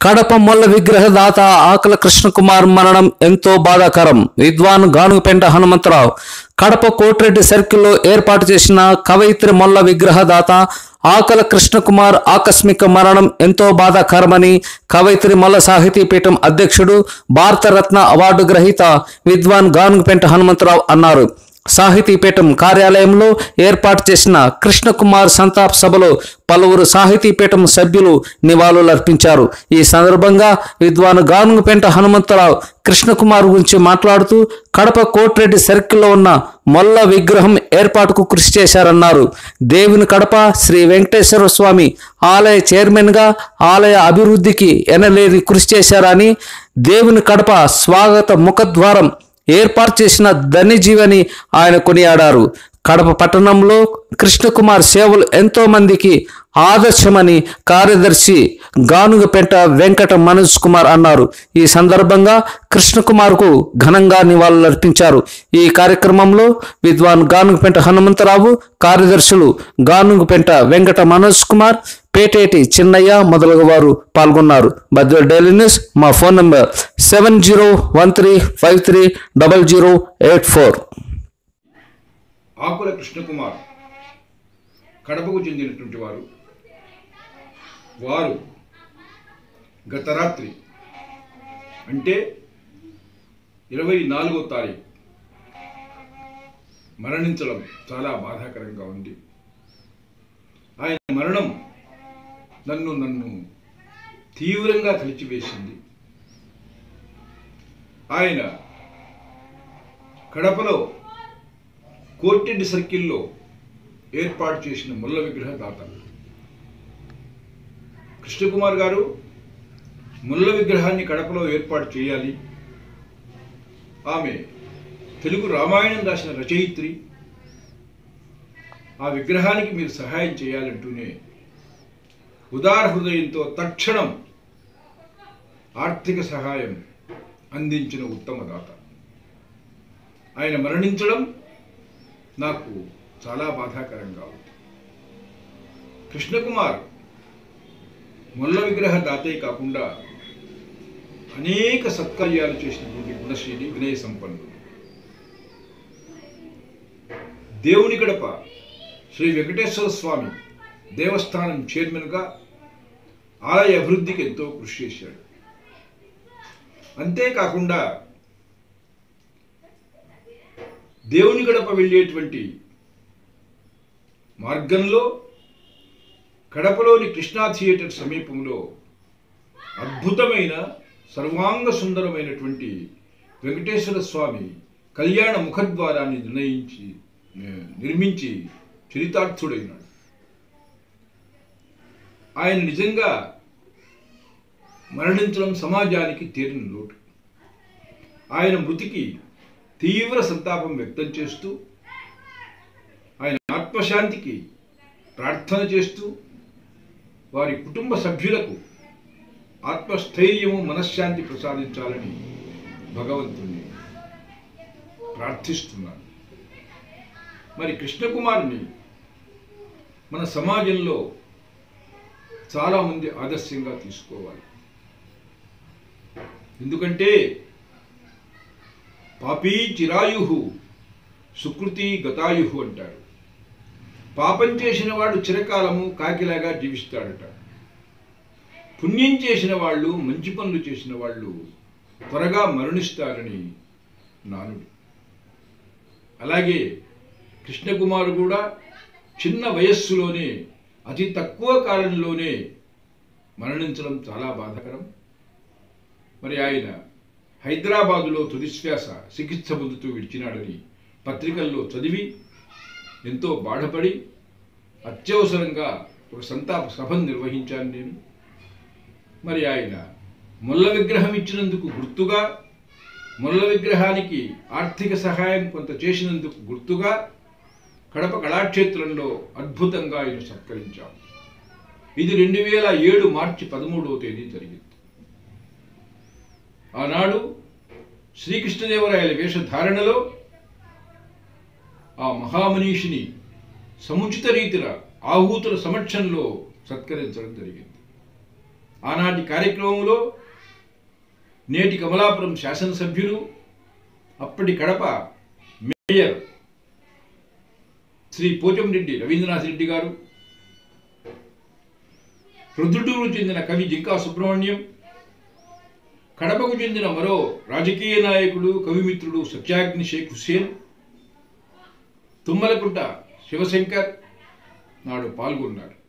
కడప మొల్ల విగ్రహదాత ఆకల కృష్ణకుమార్ మరణం ఎంతో బాధాకరం విద్వాన్ గానుగుపెంట హనుమంతరావు కడప కోటిరెడ్డి సర్కిల్లో ఏర్పాటు చేసిన కవయిత్రి మొల్ల విగ్రహదాత ఆకల కృష్ణకుమార్ ఆకస్మిక మరణం ఎంతో బాధాకరమని కవయిత్రి మొల్ల సాహితీ పీఠం అధ్యక్షుడు భారతరత్న అవార్డు గ్రహీత విద్వాన్ గానుగుపెంట హనుమంతరావు అన్నారు సాహితీపీఠం కార్యాలయంలో ఏర్పాటు చేసిన కృష్ణకుమార్ సంతాప్ సభలో పలువురు సాహితీపీఠం సభ్యులు నివాళులర్పించారు ఈ సందర్భంగా విద్వాన్ గానుగుపెంట హనుమంతరావు కృష్ణకుమార్ గురించి మాట్లాడుతూ కడప కోటిరెడ్డి సర్కిల్లో ఉన్న మొల్ల విగ్రహం ఏర్పాటుకు కృషి చేశారన్నారు దేవుని కడప శ్రీ వెంకటేశ్వర స్వామి ఆలయ చైర్మన్గా ఆలయ అభివృద్ధికి ఎనలేని కృషి చేశారని దేవుని కడప స్వాగత ముఖద్వారం ఏర్పాటు చేసిన ధన్యజీవని ఆయన కొనియాడారు కడప పట్టణంలో కృష్ణకుమార్ సేవలు ఎంతో మందికి ఆదర్శమని కార్యదర్శి గానుగపెంట వెంకట మనోజ్ కుమార్ అన్నారు ఈ సందర్భంగా కృష్ణకుమార్కు ఘనంగా నివాళులర్పించారు ఈ కార్యక్రమంలో విద్వాన్ గానుగపెంట హనుమంతరావు కార్యదర్శులు గానుగపెంట వెంకట మనోజ్ కుమార్ పేటేటి చిన్నయ్య మొదలగు వారు పాల్గొన్నారు బద్వల్ డైలీ న్యూస్ మా phone number seven zero one three five three double zero eight four Akula Krishnakumar కడపకు చెందినటువంటి వారు వారు గత రాత్రి అంటే ఇరవై నాలుగో తారీఖు మరణించడం చాలా బాధాకరంగా ఉంది ఆయన మరణం నన్ను నన్ను తీవ్రంగా కలిచివేసింది ఆయన కడపలో కోర్టెడ్ సర్కిల్లో ఏర్పాటు చేసిన ముల్ల విగ్రహ దాత కృష్ణకుమార్ గారు ముల్ల విగ్రహాన్ని కడపలో ఏర్పాటు చేయాలి ఆమె తెలుగు రామాయణం రాసిన రచయిత్రి ఆ విగ్రహానికి మీరు సహాయం చేయాలంటూనే ఉదార హృదయంతో తక్షణం ఆర్థిక సహాయం అందించిన ఉత్తమ దాత ఆయన మరణించడం నాకు చాలా బాధాకరంగా ఉంది కృష్ణకుమార్ మొల్ల విగ్రహ దాతే కాకుండా అనేక సత్కార్యాలు చేసినటువంటి గుణశీలి వినయ సంపన్నుడు దేవుని గడప శ్రీ వెంకటేశ్వర స్వామి దేవస్థానం చైర్మన్గా ఆలయ అభివృద్ధికి ఎంతో కృషి చేశాడు అంతేకాకుండా దేవుని గడప వెళ్ళేటువంటి మార్గంలో కడపలోని కృష్ణా థియేటర్ సమీపంలో అద్భుతమైన సర్వాంగ సుందరమైనటువంటి వెంకటేశ్వర స్వామి కళ్యాణ ముఖద్వారాన్ని నిర్ణయించి నిర్మించి చరితార్థుడైనాడు ఆయన నిజంగా మరణించడం సమాజానికి తీరిన లోటు ఆయన మృతికి తీవ్ర సంతాపం వ్యక్తం చేస్తూ ఆయన ఆత్మశాంతికి ప్రార్థన చేస్తూ వారి కుటుంబ సభ్యులకు ఆత్మస్థైర్యము మనశ్శాంతి ప్రసాదించాలని భగవంతుణ్ణి ప్రార్థిస్తున్నాను మరి కృష్ణకుమార్ని మన సమాజంలో చాలామంది ఆదర్శంగా తీసుకోవాలి ఎందుకంటే పాపీ చిరాయు సుకృతి గతాయు అంటారు పాపం చేసిన వాడు చిరకాలము కాకిలాగా జీవిస్తాడట పుణ్యం చేసిన వాళ్ళు మంచి పనులు చేసిన వాళ్ళు త్వరగా మరణిస్తారని నానుడి అలాగే కృష్ణకుమార్ కూడా చిన్న వయస్సులోనే అతి తక్కువ కాలంలోనే మరణించడం చాలా బాధాకరం మరి ఆయన హైదరాబాదులో తుదిశ్వాస చికిత్స పొందుతూ విడిచినాడని పత్రికల్లో చదివి ఎంతో బాధపడి అత్యవసరంగా ఒక సంతాప సభను నిర్వహించాను నేను మరి ఆయన ముల్ల విగ్రహం ఇచ్చినందుకు గుర్తుగా ముల్ల విగ్రహానికి ఆర్థిక సహాయం కొంత చేసినందుకు గుర్తుగా కడప కళాక్షేత్రంలో అద్భుతంగా ఆయన సత్కరించాం ఇది రెండు వేల ఏడు మార్చి పదమూడవ తేదీ జరిగింది ఆనాడు శ్రీకృష్ణదేవరాయల వేషధారణలో ఆ మహామనీషిని సముచిత రీతిన ఆహూతుల సమక్షంలో సత్కరించడం జరిగింది ఆనాటి కార్యక్రమంలో నేటి కమలాపురం శాసనసభ్యులు అప్పటి కడప మేయర్ శ్రీ పోచంరెడ్డి రవీంద్రనాథ్ రెడ్డి గారు రుద్రుడూరు చెందిన కవి జింకా సుబ్రహ్మణ్యం కడపకు చెందిన మరో రాజకీయ నాయకుడు కవిమిత్రుడు సత్యాగ్ని షేక్ హుస్సేన్ తుమ్మలకుంట శివశంకర్ నాడు పాల్గొన్నారు